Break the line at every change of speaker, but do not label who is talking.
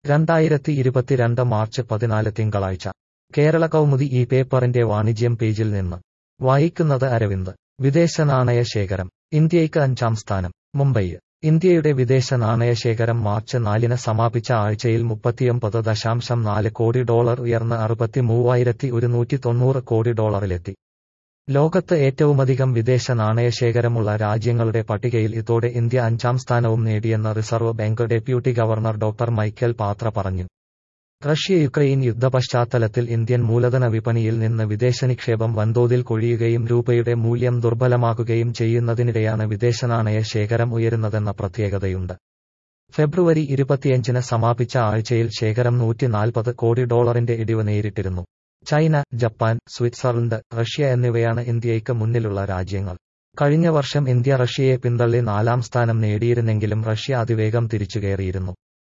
രണ്ടായിരത്തി ഇരുപത്തിരണ്ട് മാർച്ച് പതിനാല് തിങ്കളാഴ്ച കേരള കൗമുദി ഈ പേപ്പറിന്റെ വാണിജ്യം പേജിൽ നിന്ന് വായിക്കുന്നത് അരവിന്ദ് വിദേശ നാണയ ശേഖരം ഇന്ത്യയ്ക്ക് അഞ്ചാം സ്ഥാനം മുംബൈ ഇന്ത്യയുടെ വിദേശ നാണയ ശേഖരം മാർച്ച് നാലിന് സമാപിച്ച ആഴ്ചയിൽ മുപ്പത്തിയൊമ്പത് ദശാംശം നാല് കോടി ഡോളർ ഉയർന്ന് അറുപത്തി മൂവായിരത്തി ഒരുന്നൂറ്റി തൊണ്ണൂറ് കോടി ഡോളറിലെത്തി ലോകത്ത് ഏറ്റവുമധികം വിദേശ നാണയശേഖരമുള്ള രാജ്യങ്ങളുടെ പട്ടികയിൽ ഇതോടെ ഇന്ത്യ അഞ്ചാം സ്ഥാനവും നേടിയെന്ന് reserve bank deputy governor doctor Michael Patra പറഞ്ഞു റഷ്യ യുക്രൈൻ യുദ്ധപശ്ചാത്തലത്തിൽ ഇന്ത്യൻ മൂലധന വിപണിയിൽ നിന്ന് വിദേശ നിക്ഷേപം വൻതോതിൽ കൊഴിയുകയും രൂപയുടെ മൂല്യം ദുർബലമാകുകയും ചെയ്യുന്നതിനിടെയാണ് വിദേശനാണയ ശേഖരം ഉയരുന്നതെന്ന പ്രത്യേകതയുണ്ട് ഫെബ്രുവരി ഇരുപത്തിയഞ്ചിന് സമാപിച്ച ആഴ്ചയിൽ ശേഖരം നൂറ്റി നാൽപ്പത് കോടി ഡോളറിന്റെ ഇടിവ് നേരിട്ടിരുന്നു ചൈന ജപ്പാൻ സ്വിറ്റ്സർലൻഡ് റഷ്യ എന്നിവയാണ് ഇന്ത്യയ്ക്ക് മുന്നിലുള്ള രാജ്യങ്ങൾ കഴിഞ്ഞ വർഷം ഇന്ത്യ റഷ്യയെ പിന്തള്ളി നാലാം സ്ഥാനം നേടിയിരുന്നെങ്കിലും റഷ്യ അതിവേഗം തിരിച്ചുകയറിയിരുന്നു